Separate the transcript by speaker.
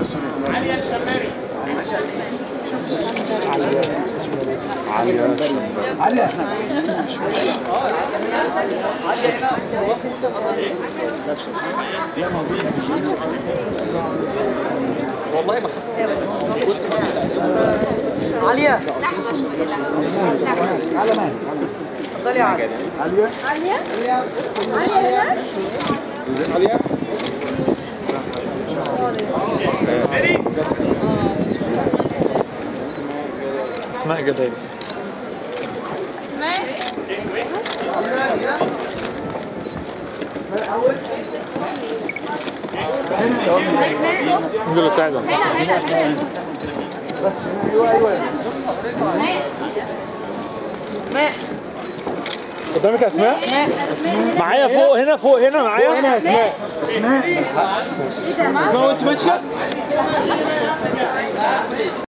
Speaker 1: عليا الشماري
Speaker 2: عليا
Speaker 1: والله ما
Speaker 3: عليا
Speaker 2: على مين
Speaker 3: اتفضلي يا عليا
Speaker 2: عليا
Speaker 4: عليا عليا
Speaker 1: عليا
Speaker 5: اسماء جلال انزل يا سعد
Speaker 2: بس ايوه ايوه
Speaker 3: ماء
Speaker 5: قدامك اسماء معايا فوق هنا فوق هنا معايا هنا اسماء
Speaker 2: اسماء
Speaker 5: اسماء وانت ماشيه